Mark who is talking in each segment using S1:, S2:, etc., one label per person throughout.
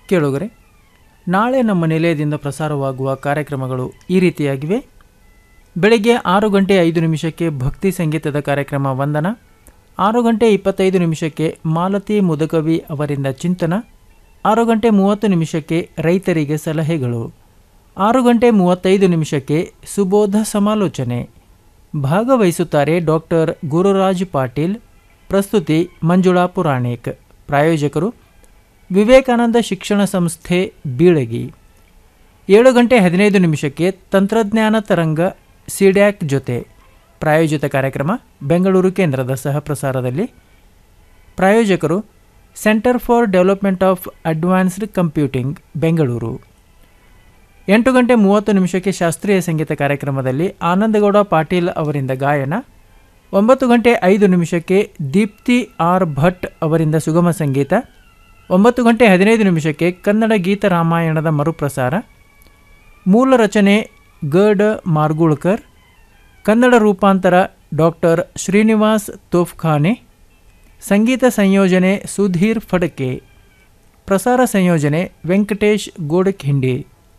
S1: ಕೇಳುಗರೆ ನಾಳೆ ನಮ್ಮ ನಿಲಯದಿಂದ ಪ್ರಸಾರವಾಗುವ ಕಾರ್ಯಕ್ರಮಗಳು ಈ ರೀತಿಯಾಗಿವೆ ಬೆಳಗ್ಗೆ ಆರು ಗಂಟೆ ಐದು ನಿಮಿಷಕ್ಕೆ ಭಕ್ತಿ ಸಂಗೀತದ ಕಾರ್ಯಕ್ರಮ ವಂದನ ಆರು ಗಂಟೆ ಇಪ್ಪತ್ತೈದು ನಿಮಿಷಕ್ಕೆ ಮಾಲತಿ ಮುದಕವಿ ಅವರಿಂದ ಚಿಂತನ ಆರು ಗಂಟೆ ಮೂವತ್ತು ನಿಮಿಷಕ್ಕೆ ರೈತರಿಗೆ ಸಲಹೆಗಳು ಆರು ಗಂಟೆ ಮೂವತ್ತೈದು ನಿಮಿಷಕ್ಕೆ ಸುಬೋಧ ಸಮಾಲೋಚನೆ ಭಾಗವಹಿಸುತ್ತಾರೆ ಡಾಕ್ಟರ್ ಗುರುರಾಜ್ ಪಾಟೀಲ್ ಪ್ರಸ್ತುತಿ ಮಂಜುಳಾ ಪುರಾಣಿಕ್ ಪ್ರಾಯೋಜಕರು ವಿವೇಕಾನಂದ ಶಿಕ್ಷಣ ಸಂಸ್ಥೆ ಬೀಳಗಿ ಏಳು ಗಂಟೆ ಹದಿನೈದು ನಿಮಿಷಕ್ಕೆ ತಂತ್ರಜ್ಞಾನ ತರಂಗ ಸಿಡ್ಯಾಕ್ ಜೊತೆ ಪ್ರಾಯೋಜಿತ ಕಾರ್ಯಕ್ರಮ ಬೆಂಗಳೂರು ಕೇಂದ್ರದ ಸಹ ಪ್ರಸಾರದಲ್ಲಿ ಪ್ರಾಯೋಜಕರು centre for development of advanced computing Bengaluru ಎಂಟು ಗಂಟೆ ಮೂವತ್ತು ನಿಮಿಷಕ್ಕೆ ಶಾಸ್ತ್ರೀಯ ಸಂಗೀತ ಕಾರ್ಯಕ್ರಮದಲ್ಲಿ ಆನಂದಗೌಡ ಪಾಟೀಲ್ ಅವರಿಂದ ಗಾಯನ ಒಂಬತ್ತು ಗಂಟೆ ಐದು ನಿಮಿಷಕ್ಕೆ ದೀಪ್ತಿ ಆರ್ ಭಟ್ ಅವರಿಂದ ಸುಗಮ ಸಂಗೀತ ಒಂಬತ್ತು ಗಂಟೆ ಹದಿನೈದು ನಿಮಿಷಕ್ಕೆ ಕನ್ನಡ ಗೀತ ರಾಮಾಯಣದ ಮರುಪ್ರಸಾರ ಮೂಲ ರಚನೆ ಗಡ ಮಾರ್ಗುಳ್ಕರ್ ಕನ್ನಡ ರೂಪಾಂತರ ಡಾಕ್ಟರ್ ಶ್ರೀನಿವಾಸ್ ತೋಫ್ಖಾನೆ ಸಂಗೀತ ಸಂಯೋಜನೆ ಸುಧೀರ್ ಫಡಕೆ ಪ್ರಸಾರ ಸಂಯೋಜನೆ ವೆಂಕಟೇಶ್ ಗೋಡಖಿಂಡಿ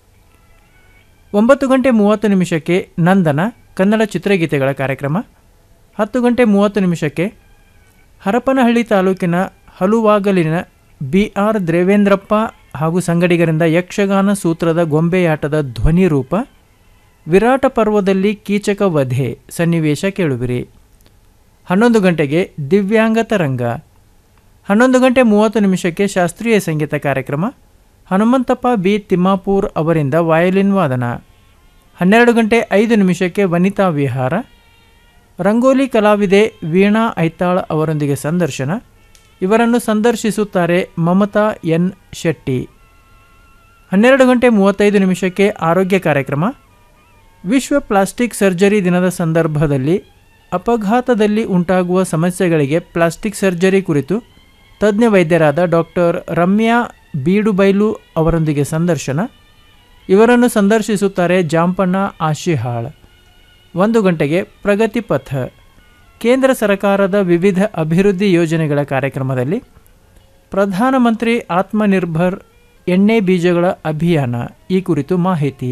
S1: ಒಂಬತ್ತು ಗಂಟೆ ಮೂವತ್ತು ನಿಮಿಷಕ್ಕೆ ನಂದನ ಕನ್ನಡ ಚಿತ್ರಗೀತೆಗಳ ಕಾರ್ಯಕ್ರಮ ಹತ್ತು ಗಂಟೆ ಮೂವತ್ತು ನಿಮಿಷಕ್ಕೆ ಹರಪನಹಳ್ಳಿ ತಾಲೂಕಿನ ಹಲುವಾಗಲಿನ ಬಿ ಆರ್ ದೇವೇಂದ್ರಪ್ಪ ಹಾಗೂ ಸಂಗಡಿಗರಿಂದ ಯಕ್ಷಗಾನ ಸೂತ್ರದ ಗೊಂಬೆಯಾಟದ ಧ್ವನಿ ರೂಪ ವಿರಾಟ ಪರ್ವದಲ್ಲಿ ಕೀಚಕ ವಧೆ ಸನ್ನಿವೇಶ ಕೇಳುವಿರಿ ಹನ್ನೊಂದು ಗಂಟೆಗೆ ದಿವ್ಯಾಂಗ ತರಂಗ ಹನ್ನೊಂದು ಗಂಟೆ ಮೂವತ್ತು ನಿಮಿಷಕ್ಕೆ ಶಾಸ್ತ್ರೀಯ ಸಂಗೀತ ಕಾರ್ಯಕ್ರಮ ಹನುಮಂತಪ್ಪ ಬಿ ತಿಮ್ಮಾಪೂರ್ ಅವರಿಂದ ವಯಲಿನ್ ವಾದನ ಹನ್ನೆರಡು ಗಂಟೆ ಐದು ನಿಮಿಷಕ್ಕೆ ವನಿತಾ ವಿಹಾರ ರಂಗೋಲಿ ಕಲಾವಿದೆ ವೀಣಾ ಐತಾಳ್ ಅವರೊಂದಿಗೆ ಸಂದರ್ಶನ ಇವರನ್ನು ಸಂದರ್ಶಿಸುತ್ತಾರೆ ಮಮತಾ ಎನ್ ಶೆಟ್ಟಿ ಹನ್ನೆರಡು ಗಂಟೆ ಮೂವತ್ತೈದು ನಿಮಿಷಕ್ಕೆ ಆರೋಗ್ಯ ಕಾರ್ಯಕ್ರಮ ವಿಶ್ವ ಪ್ಲಾಸ್ಟಿಕ್ ಸರ್ಜರಿ ದಿನದ ಸಂದರ್ಭದಲ್ಲಿ ಅಪಘಾತದಲ್ಲಿ ಉಂಟಾಗುವ ಸಮಸ್ಯೆಗಳಿಗೆ ಪ್ಲಾಸ್ಟಿಕ್ ಸರ್ಜರಿ ಕುರಿತು ತಜ್ಞ ವೈದ್ಯರಾದ ಡಾಕ್ಟರ್ ರಮ್ಯಾ ಬೀಡುಬೈಲು ಅವರೊಂದಿಗೆ ಸಂದರ್ಶನ ಇವರನ್ನು ಸಂದರ್ಶಿಸುತ್ತಾರೆ ಜಾಂಪಣ್ಣ ಆಶಿಹಾಳ್ ಒಂದು ಗಂಟೆಗೆ ಪ್ರಗತಿ ಪಥ ಕೇಂದ್ರ ಸರ್ಕಾರದ ವಿವಿಧ ಅಭಿವೃದ್ಧಿ ಯೋಜನೆಗಳ ಕಾರ್ಯಕ್ರಮದಲ್ಲಿ ಪ್ರಧಾನಮಂತ್ರಿ ಆತ್ಮನಿರ್ಭರ್ ಎಣ್ಣೆ ಬೀಜಗಳ ಅಭಿಯಾನ ಈ ಕುರಿತು ಮಾಹಿತಿ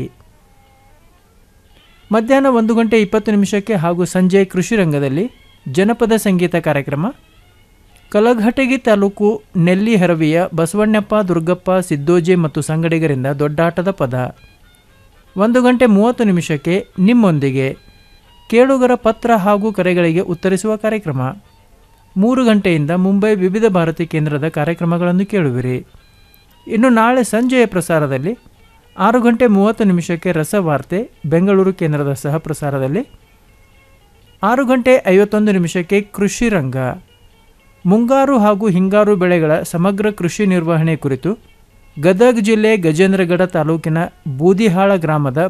S1: ಮಧ್ಯಾಹ್ನ ಒಂದು ಗಂಟೆ ಇಪ್ಪತ್ತು ನಿಮಿಷಕ್ಕೆ ಹಾಗೂ ಸಂಜೆ ಕೃಷಿ ರಂಗದಲ್ಲಿ ಜನಪದ ಸಂಗೀತ ಕಾರ್ಯಕ್ರಮ ಕಲಘಟಗಿ ತಾಲೂಕು ನೆಲ್ಲಿಹರವಿಯ ಬಸವಣ್ಣಪ್ಪ ದುರ್ಗಪ್ಪ ಸಿದ್ದೋಜೆ ಮತ್ತು ಸಂಗಡಿಗರಿಂದ ದೊಡ್ಡಾಟದ ಪದ ಒಂದು ಗಂಟೆ ಮೂವತ್ತು ನಿಮಿಷಕ್ಕೆ ನಿಮ್ಮೊಂದಿಗೆ ಕೇಳುಗರ ಪತ್ರ ಹಾಗೂ ಕರೆಗಳಿಗೆ ಉತ್ತರಿಸುವ ಕಾರ್ಯಕ್ರಮ ಮೂರು ಗಂಟೆಯಿಂದ ಮುಂಬೈ ವಿವಿಧ ಭಾರತಿ ಕೇಂದ್ರದ ಕಾರ್ಯಕ್ರಮಗಳನ್ನು ಕೇಳುವಿರಿ ಇನ್ನು ನಾಳೆ ಸಂಜೆಯ ಪ್ರಸಾರದಲ್ಲಿ ಆರು ಗಂಟೆ ಮೂವತ್ತು ನಿಮಿಷಕ್ಕೆ ರಸವಾರ್ತೆ ಬೆಂಗಳೂರು ಕೇಂದ್ರದ ಸಹ ಪ್ರಸಾರದಲ್ಲಿ ಆರು ಗಂಟೆ ಐವತ್ತೊಂದು ನಿಮಿಷಕ್ಕೆ ಕೃಷಿ ರಂಗ ಮುಂಗಾರು ಹಾಗೂ ಹಿಂಗಾರು ಬೆಳೆಗಳ ಸಮಗ್ರ ಕೃಷಿ ನಿರ್ವಹಣೆ ಕುರಿತು ಗದಗ ಜಿಲ್ಲೆ ಗಜೇಂದ್ರಗಡ ತಾಲೂಕಿನ ಬೂದಿಹಾಳ ಗ್ರಾಮದ